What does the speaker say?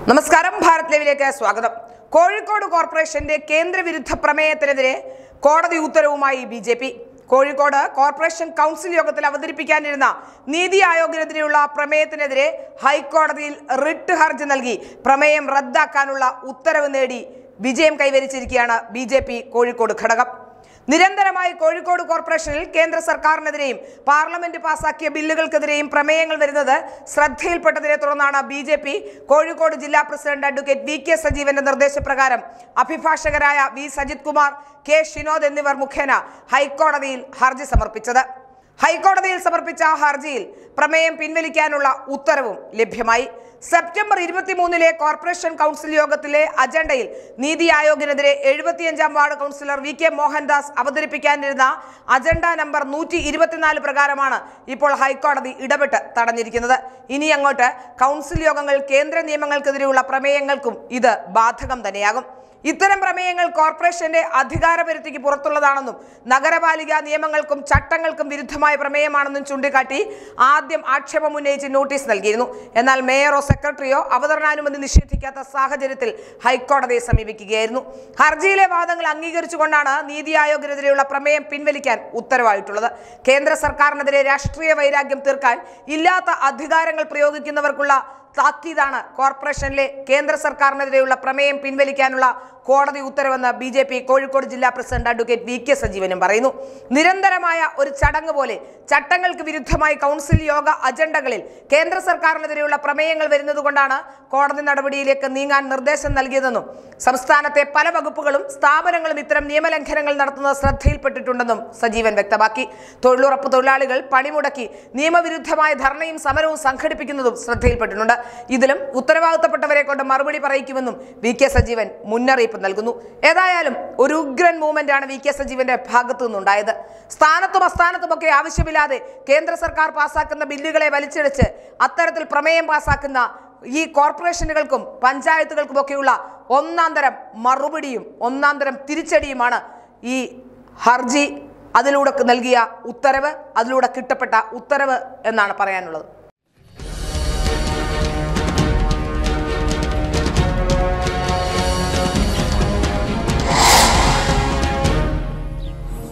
നമസ്കാരം ഭാരത് ലൈവിലേക്ക് സ്വാഗതം കോഴിക്കോട് കോർപ്പറേഷന്റെ കേന്ദ്രവിരുദ്ധ പ്രമേയത്തിനെതിരെ കോടതി ഉത്തരവുമായി B J P Kozhikode corporation council യോഗത്തിൽ അവതരിപ്പിക്കാനിരുന്ന നീതി ആയോഗിനെതിരെയുള്ള പ്രമേയത്തിനെതിരെ ഹൈക്കോടതിയിൽ റിട്ട് ഹർജി നൽകി പ്രമേയം റദ്ദാക്കാനുള്ള ഉത്തരവ് നേടി വിജയം കൈവരിച്ചിരിക്കുകയാണ് ബി കോഴിക്കോട് ഘടകം നിരന്തരമായി കോഴിക്കോട് കോർപ്പറേഷനിൽ കേന്ദ്ര സർക്കാരിനെതിരെയും പാർലമെന്റ് പാസാക്കിയ ബില്ലുകൾക്കെതിരെയും പ്രമേയങ്ങൾ വരുന്നത് ശ്രദ്ധയിൽപ്പെട്ടതിനെ തുടർന്നാണ് ബി ജെ പി കോഴിക്കോട് ജില്ലാ പ്രസിഡന്റ് അഡ്വക്കേറ്റ് വി കെ സജീവന്റെ നിർദ്ദേശപ്രകാരം അഭിഭാഷകരായ വി സജിത് കുമാർ കെ ഷിനോദ് എന്നിവർ മുഖേന ഹൈക്കോടതിയിൽ ഹർജി സമർപ്പിച്ചത് ഹൈക്കോടതിയിൽ സമർപ്പിച്ച ഹർജിയിൽ പ്രമേയം പിൻവലിക്കാനുള്ള ഉത്തരവും ലഭ്യമായി സെപ്റ്റംബർ ഇരുപത്തിമൂന്നിലെ കോർപ്പറേഷൻ കൗൺസിൽ യോഗത്തിലെ അജണ്ടയിൽ നീതി ആയോഗിനെതിരെ എഴുപത്തിയഞ്ചാം ward councillor V K Mohandas അവതരിപ്പിക്കാനിരുന്ന അജണ്ട നമ്പർ നൂറ്റി ഇരുപത്തിനാല് പ്രകാരമാണ് ഇപ്പോൾ ഹൈക്കോടതി ഇടപെട്ട് തടഞ്ഞിരിക്കുന്നത് ഇനി അങ്ങോട്ട് കൗൺസിൽ യോഗങ്ങൾ കേന്ദ്ര നിയമങ്ങൾക്കെതിരെയുള്ള പ്രമേയങ്ങൾക്കും ഇത് ബാധകം തന്നെയാകും ഇത്തരം പ്രമേയങ്ങൾ കോർപ്പറേഷന്റെ അധികാരപരിധിക്ക് പുറത്തുള്ളതാണെന്നും നഗരപാലിക നിയമങ്ങൾക്കും ചട്ടങ്ങൾക്കും വിരുദ്ധമായ പ്രമേയമാണെന്നും ചൂണ്ടിക്കാട്ടി ആദ്യം ആക്ഷേപം ഉന്നയിച്ച് നോട്ടീസ് നൽകിയിരുന്നു എന്നാൽ മേയറോ സെക്രട്ടറിയോ അവതരണാനുമതി നിഷേധിക്കാത്ത സാഹചര്യത്തിൽ ഹൈക്കോടതിയെ സമീപിക്കുകയായിരുന്നു ഹർജിയിലെ വാദങ്ങൾ അംഗീകരിച്ചുകൊണ്ടാണ് നീതി ആയോഗിനെതിരെയുള്ള പ്രമേയം പിൻവലിക്കാൻ ഉത്തരവായിട്ടുള്ളത് കേന്ദ്ര സർക്കാരിനെതിരെ രാഷ്ട്രീയ വൈരാഗ്യം തീർക്കാൻ ഇല്ലാത്ത അധികാരങ്ങൾ പ്രയോഗിക്കുന്നവർക്കുള്ള താക്കീതാണ് കോർപ്പറേഷനിലെ കേന്ദ്ര സർക്കാരിനെതിരെയുള്ള പ്രമേയം പിൻവലിക്കാനുള്ള കോടതി ഉത്തരവെന്ന് ബി ജെ പി കോഴിക്കോട് ജില്ലാ പ്രസിഡന്റ് അഡ്വക്കേറ്റ് വി കെ സജീവനും പറയുന്നു നിരന്തരമായ ഒരു ചടങ്ങ് പോലെ ചട്ടങ്ങൾക്ക് വിരുദ്ധമായി കൗൺസിൽ യോഗ അജണ്ടകളിൽ കേന്ദ്ര സർക്കാരിനെതിരെയുള്ള പ്രമേയങ്ങൾ വരുന്നതുകൊണ്ടാണ് കോടതി നടപടിയിലേക്ക് നീങ്ങാൻ നിർദ്ദേശം നൽകിയതെന്നും സംസ്ഥാനത്തെ പല വകുപ്പുകളും സ്ഥാപനങ്ങളും ഇത്തരം നിയമലംഘനങ്ങൾ നടത്തുന്നത് ശ്രദ്ധയിൽപ്പെട്ടിട്ടുണ്ടെന്നും സജീവൻ വ്യക്തമാക്കി തൊഴിലുറപ്പ് തൊഴിലാളികൾ പണിമുടക്കി നിയമവിരുദ്ധമായ ധർണയും സമരവും സംഘടിപ്പിക്കുന്നതും ശ്രദ്ധയിൽപ്പെട്ടിട്ടുണ്ട് ഇതിലും ഉത്തരവാദിത്തപ്പെട്ടവരെ കൊണ്ട് മറുപടി പറയിക്കുമെന്നും വി കെ സജീവൻ മുന്നറിയിപ്പ് നൽകുന്നു ഏതായാലും ഒരു ഉഗ്രൻ മൂവ്മെന്റ് ആണ് വി കെ സജീവന്റെ ഭാഗത്തു നിന്നുണ്ടായത് സ്ഥാനത്തും അസ്ഥാനത്തുമൊക്കെ ആവശ്യമില്ലാതെ കേന്ദ്ര സർക്കാർ പാസാക്കുന്ന ബില്ലുകളെ വലിച്ചിഴച്ച് അത്തരത്തിൽ പ്രമേയം പാസാക്കുന്ന ഈ കോർപ്പറേഷനുകൾക്കും പഞ്ചായത്തുകൾക്കുമൊക്കെയുള്ള ഒന്നാം തരം മറുപടിയും ഒന്നാം തരം തിരിച്ചടിയുമാണ് ഈ ഹർജി അതിലൂടെ നൽകിയ ഉത്തരവ് അതിലൂടെ കിട്ടപ്പെട്ട ഉത്തരവ് എന്നാണ് പറയാനുള്ളത്